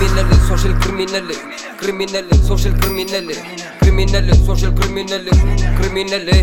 criminal social criminal criminal social criminal criminal social criminal criminal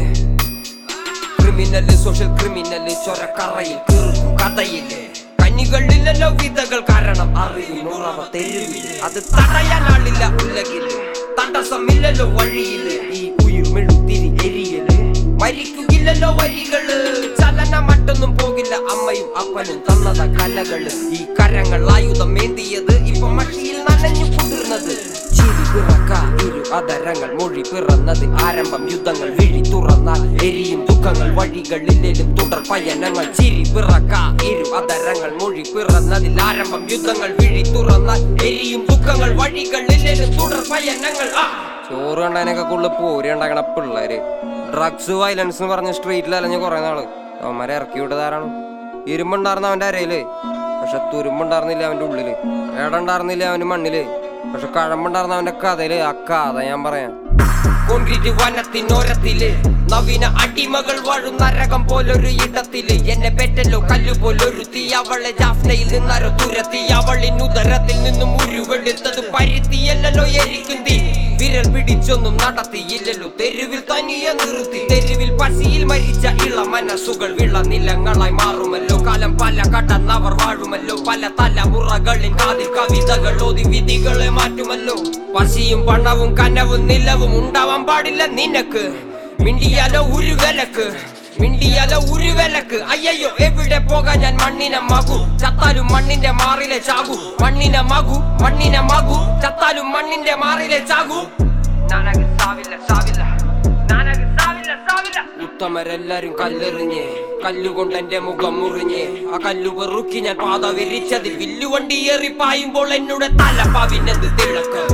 criminal social criminal ചൊരക്കറയിൽ കീറും കഥയില് കനികളില്ലല്ലോ വിധകൾ കാരണം അറിയുന്നുറവ തെരുവില് അത് തടയാനാളില്ല ഉലകില് തടസ്സമില്ലല്ലോ വഴിയില് ഈ ഉയിർമെഴുത്തിരി എരിയല് മരിക്കുകയില്ലല്ലോ വരികള് ചലന മറ്റൊന്നും പോകില്ല അമ്മയും അപ്പനും തന്നത കലകള് ഈ കരങ്ങൾ ആയുധം ഏന്തിയത് ഇപ്പൊ മഷിയിൽ നനഞ്ഞു കുതിർന്നത് ചിരി പിറക്ക ഇരു അതരങ്ങൾ മൊഴി പിറന്നത് ആരംഭം യുദ്ധങ്ങൾ വിഴി തുറന്നാൽ എരിയും ദുഃഖങ്ങൾ വഴികളിലേലും തുടർ പയനങ്ങൾ ചിരി പിറക്ക ഇരു അതരങ്ങൾ മൊഴി പിറന്നതിൽ ആരംഭം യുദ്ധങ്ങൾ വിഴി തുറന്നാൽ എരിയും ദുഃഖങ്ങൾ വഴികളിലേലും തുടർ പയനങ്ങൾ ആ ചോറ് കണ്ടതിനൊക്കെ കൂടുതൽ പോരി ഉണ്ടാക്കണ പിള്ളേര് ഡ്രഗ്സ് വയലൻസ് എന്ന് പറഞ്ഞ സ്ട്രീറ്റിൽ അലഞ്ഞ് കുറെ നാള് അവന്മാരെ ഇറക്കി വിട്ടതാരാണ് ഇരുമ്പുണ്ടായിരുന്ന അവന്റെ അരയില് പക്ഷെ തുരുമ്പുണ്ടായിരുന്നില്ല അവന്റെ ഉള്ളില് ഏടുണ്ടായിരുന്നില്ല അവന്റെ മണ്ണില് പക്ഷെ കഴമ്പുണ്ടായിരുന്ന അവന്റെ കഥയില് ആ കഥ ഞാൻ പറയാം കോൺക്രീറ്റ് വനത്തിനോരത്തില് നവീന അടിമകൾ വാഴും നരകം പോലൊരു ഇടത്തില് എന്നെ പെറ്റല്ലോ കല്ലു പോലൊരു തീ അവളെ ജാഫ്നയിൽ നിന്നാരോ തുരത്തി അവളിനുദരത്തിൽ നിന്നും ഉരുവെടുത്തത് പരുത്തിയല്ലോ എരിക്കും തീ വിരൽ പിടിച്ചൊന്നും നടത്തിയില്ലല്ലോ തെരുവിൽ തനിയെ നിർത്തി തെരുവിൽ പശിയിൽ മരിച്ച ഇള മനസ്സുകൾ വിള നിലങ്ങളായി മാറുമല്ലോ കാലം പല കടന്നവർ വാഴുമല്ലോ പല തലമുറകളിൻ കാതിൽ കവിതകൾ ഓതി വിധികളെ മാറ്റുമല്ലോ പശിയും പണവും കനവും നിലവും ഉണ്ടാവാൻ പാടില്ല നിനക്ക് മിണ്ടിയാലോ ഒരു വിലക്ക് മിണ്ടിയാലോ ഒരു വിലക്ക് അയ്യോ എവിടെ പോകാൻ ഞാൻ മണ്ണിനെ മകു ചത്താലും മണ്ണിന്റെ മാറിലെ ചാകു മണ്ണിനെ മകു മണ്ണിനെ മകു ചത്താലും മണ്ണിന്റെ മാറിലെ ചാകു നാനക സാവില്ല സാവില്ല നാനക സാവില്ല സാവില്ല ഉത്തമരെല്ലാരും കല്ലെറിഞ്ഞ് കല്ലുകൊണ്ട് എന്റെ മുഖം മുറിഞ്ഞ് ആ കല്ലു പെറുക്കി ഞാൻ പാത വിരിച്ചതിൽ വില്ലുവണ്ടി ഏറി പായുമ്പോൾ എന്നോട് തലപ്പാവിനെന്ത് തിളക്കം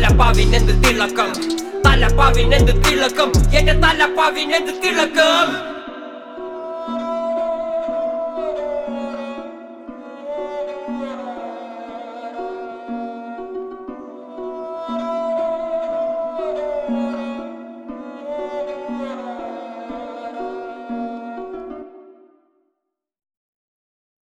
തലപ്പാവിനെന്ത് തിളക്കം തലപ്പാവിനെന്ത് തിളക്കം എന്റെ തലപ്പാവിനെന്ത് തിളക്കം